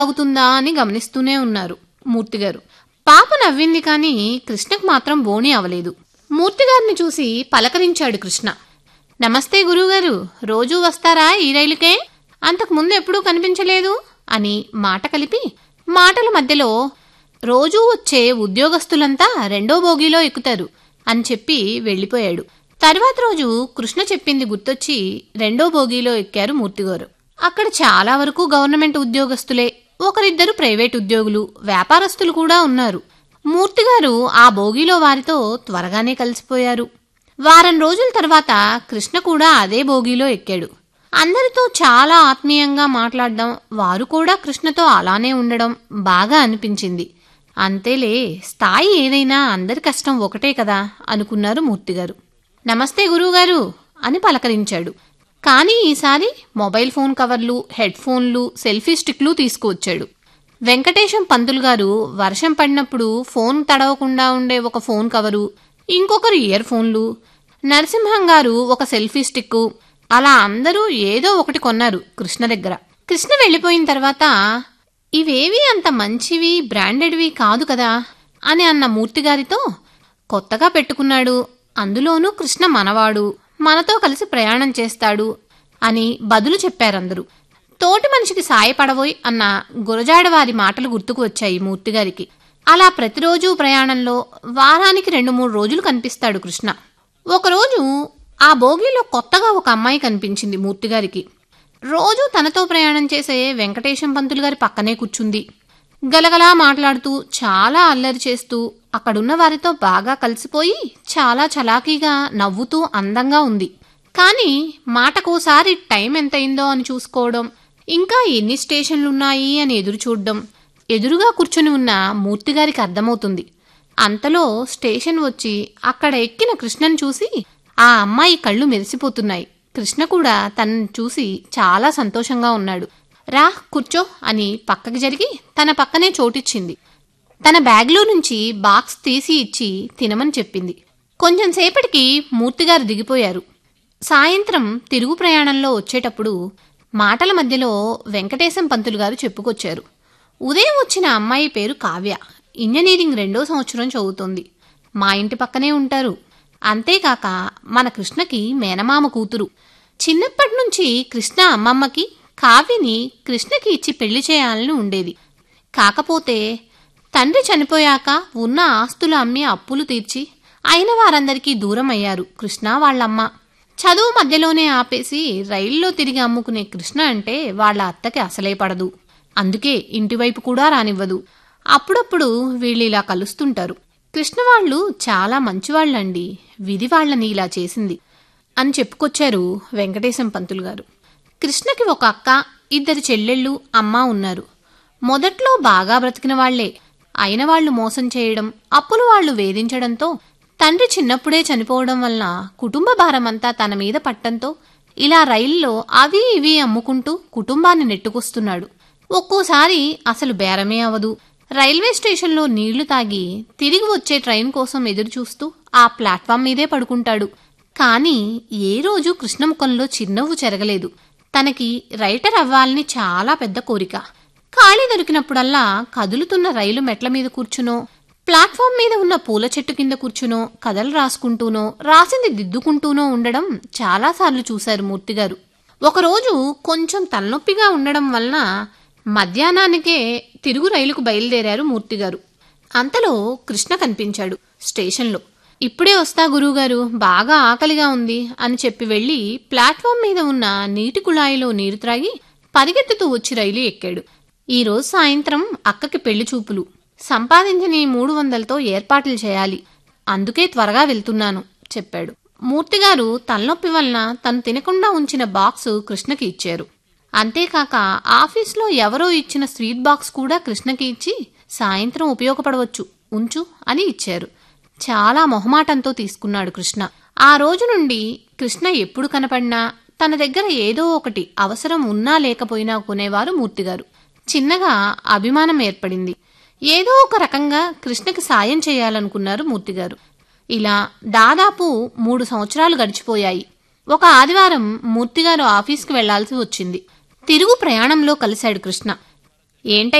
అవుతుందా అని గమనిస్తూనే ఉన్నారు మూర్తిగారు పాప నవ్వింది కానీ కృష్ణకు మాత్రం బోణి అవలేదు మూర్తిగారిని చూసి పలకరించాడు కృష్ణ నమస్తే గురువుగారు రోజూ వస్తారా ఈ రైలుకే అంతకు ముందు ఎప్పుడూ కనిపించలేదు అని మాట కలిపి మాటల మధ్యలో రోజూ వచ్చే ఉద్యోగస్తులంతా రెండో బోగీలో ఎక్కుతారు అని చెప్పి వెళ్ళిపోయాడు తర్వాత రోజు కృష్ణ చెప్పింది గుర్తొచ్చి రెండో బోగీలో ఎక్కారు మూర్తిగారు అక్కడ చాలా వరకు గవర్నమెంట్ ఉద్యోగస్తులే ఒకరిద్దరు ప్రైవేట్ ఉద్యోగులు వ్యాపారస్తులు కూడా ఉన్నారు మూర్తిగారు ఆ బోగీలో వారితో త్వరగానే కలిసిపోయారు వారం రోజుల తర్వాత కృష్ణ కూడా అదే బోగీలో ఎక్కాడు అందరితో చాలా ఆత్మీయంగా మాట్లాడడం వారు కూడా కృష్ణతో అలానే ఉండడం బాగా అనిపించింది అంతేలే స్థాయి ఏదైనా అందరి కష్టం ఒకటే కదా అనుకున్నారు మూర్తిగారు నమస్తే గురువుగారు అని పలకరించాడు కానీ ఈసారి మొబైల్ ఫోన్ కవర్లు హెడ్ ఫోన్లు సెల్ఫీ స్టిక్లు తీసుకువచ్చాడు వెంకటేశం పంతులు గారు వర్షం పడినప్పుడు ఫోన్ తడవకుండా ఉండే ఒక ఫోన్ కవరు ఇంకొకరు ఇయర్ ఫోన్లు నరసింహం గారు ఒక సెల్ఫీ స్టిక్ అలా అందరూ ఏదో ఒకటి కొన్నారు కృష్ణ దగ్గర కృష్ణ వెళ్ళిపోయిన తర్వాత ఇవేవి అంత మంచివి బ్రాండెడ్వి కాదు కదా అని అన్న మూర్తిగారితో కొత్తగా పెట్టుకున్నాడు అందులోనూ కృష్ణ మనవాడు మనతో కలిసి ప్రయాణం చేస్తాడు అని బదులు చెప్పారందరూ తోటి మనిషికి సాయపడవోయ్ అన్న గురజాడవారి మాటలు గుర్తుకు వచ్చాయి మూర్తిగారికి అలా ప్రతిరోజు ప్రయాణంలో వారానికి రెండు మూడు రోజులు కనిపిస్తాడు కృష్ణ ఒకరోజు ఆ బోగీలో కొత్తగా ఒక అమ్మాయి కనిపించింది మూర్తిగారికి రోజూ తనతో ప్రయాణం చేసే వెంకటేశం పంతులు గారి పక్కనే కూర్చుంది గలగలా మాట్లాడుతూ చాలా అల్లరి చేస్తూ అక్కడున్న వారితో బాగా కలిసిపోయి చాలా చలాకీగా నవ్వుతూ అందంగా ఉంది కానీ మాటకోసారి టైం ఎంతయిందో అని చూసుకోవడం ఇంకా ఎన్ని స్టేషన్లున్నాయి అని ఎదురు చూడడం ఎదురుగా కూర్చుని ఉన్న మూర్తిగారికి అర్థమవుతుంది అంతలో స్టేషన్ వచ్చి అక్కడ ఎక్కిన కృష్ణను చూసి ఆ అమ్మాయి కళ్ళు మెరిసిపోతున్నాయి కృష్ణ కూడా తనని చూసి చాలా సంతోషంగా ఉన్నాడు రా కూర్చో అని పక్కకి జరిగి తన పక్కనే చోటిచ్చింది తన బ్యాగ్లో నుంచి బాక్స్ తీసి ఇచ్చి తినమని చెప్పింది కొంచెం సేపటికి మూర్తిగారు దిగిపోయారు సాయంత్రం తిరుగు ప్రయాణంలో వచ్చేటప్పుడు మాటల మధ్యలో వెంకటేశం పంతులు గారు చెప్పుకొచ్చారు ఉదయం వచ్చిన అమ్మాయి పేరు కావ్య ఇంజనీరింగ్ రెండో సంవత్సరం చదువుతోంది మా ఇంటి పక్కనే ఉంటారు అంతేకాక మన కృష్ణకి మేనమామ కూతురు చిన్నప్పటి నుంచి కృష్ణ అమ్మమ్మకి కావ్యని కృష్ణకి ఇచ్చి పెళ్లి చేయాలని ఉండేది కాకపోతే తండ్రి చనిపోయాక ఉన్న ఆస్తులు అమ్మి అప్పులు తీర్చి అయిన వారందరికీ దూరం అయ్యారు కృష్ణ వాళ్ళమ్మ చదువు మధ్యలోనే ఆపేసి రైల్లో తిరిగి అమ్ముకునే కృష్ణ అంటే వాళ్ళ అత్తకి అసలే పడదు అందుకే ఇంటివైపు కూడా రానివ్వదు అప్పుడప్పుడు వీళ్ళు ఇలా కలుస్తుంటారు కృష్ణ వాళ్ళు చాలా మంచివాళ్ళండి విధి వాళ్ళని ఇలా చేసింది అని చెప్పుకొచ్చారు వెంకటేశం పంతులు గారు కృష్ణకి ఒక అక్క ఇద్దరు చెల్లెళ్ళు అమ్మ ఉన్నారు మొదట్లో బాగా బ్రతికిన వాళ్లే అయిన వాళ్ళు మోసం చేయడం అప్పులు వాళ్ళు వేధించడంతో తండ్రి చిన్నప్పుడే చనిపోవడం వలన కుటుంబ భారమంతా తన మీద పట్టంతో ఇలా రైల్లో అవి ఇవి అమ్ముకుంటూ కుటుంబాన్ని నెట్టుకొస్తున్నాడు ఒక్కోసారి అసలు బేరమే అవదు రైల్వే స్టేషన్లో నీళ్లు తాగి తిరిగి వచ్చే ట్రైన్ కోసం ఎదురుచూస్తూ ఆ ప్లాట్ఫామ్ మీదే పడుకుంటాడు కానీ ఏ రోజు కృష్ణముఖంలో చిరునవ్వు చెరగలేదు తనకి రైటర్ అవ్వాలని చాలా పెద్ద కోరిక ఖాళీ దొరికినప్పుడల్లా కదులుతున్న రైలు మెట్ల మీద కూర్చునో ప్లాట్ఫామ్ మీద ఉన్న పూల చెట్టు కింద కూర్చునో కథలు రాసుకుంటూనో రాసింది దిద్దుకుంటూనో ఉండడం చాలాసార్లు చూశారు మూర్తిగారు ఒకరోజు కొంచెం తలనొప్పిగా ఉండడం వలన మధ్యాహ్నానికే తిరుగు రైలుకు బయలుదేరారు మూర్తిగారు అంతలో కృష్ణ కనిపించాడు స్టేషన్లో ఇప్పుడే వస్తా గురువుగారు బాగా ఆకలిగా ఉంది అని చెప్పి వెళ్ళి ప్లాట్ఫామ్ మీద ఉన్న నీటి కుళాయిలో నీరు త్రాగి పరిగెత్తుతూ వచ్చి రైలు ఎక్కాడు ఈ రోజు సాయంత్రం అక్కకి పెళ్లి చూపులు సంపాదించిన ఈ మూడు వందలతో ఏర్పాట్లు చేయాలి అందుకే త్వరగా వెళ్తున్నాను చెప్పాడు మూర్తిగారు తలనొప్పి వలన తను తినకుండా ఉంచిన బాక్సు కృష్ణకి ఇచ్చారు అంతేకాక ఆఫీస్లో ఎవరో ఇచ్చిన స్వీట్ బాక్స్ కూడా కృష్ణకి ఇచ్చి సాయంత్రం ఉపయోగపడవచ్చు ఉంచు అని ఇచ్చారు చాలా మొహమాటంతో తీసుకున్నాడు కృష్ణ ఆ రోజు నుండి కృష్ణ ఎప్పుడు కనపడినా తన దగ్గర ఏదో ఒకటి అవసరం ఉన్నా లేకపోయినా కొనేవారు మూర్తిగారు చిన్నగా అభిమానం ఏర్పడింది ఏదో ఒక రకంగా కృష్ణకి సాయం చేయాలనుకున్నారు మూర్తిగారు ఇలా దాదాపు మూడు సంవత్సరాలు గడిచిపోయాయి ఒక ఆదివారం మూర్తిగారు ఆఫీస్కి వెళ్లాల్సి వచ్చింది తిరుగు ప్రయాణంలో కలిశాడు కృష్ణ ఏంట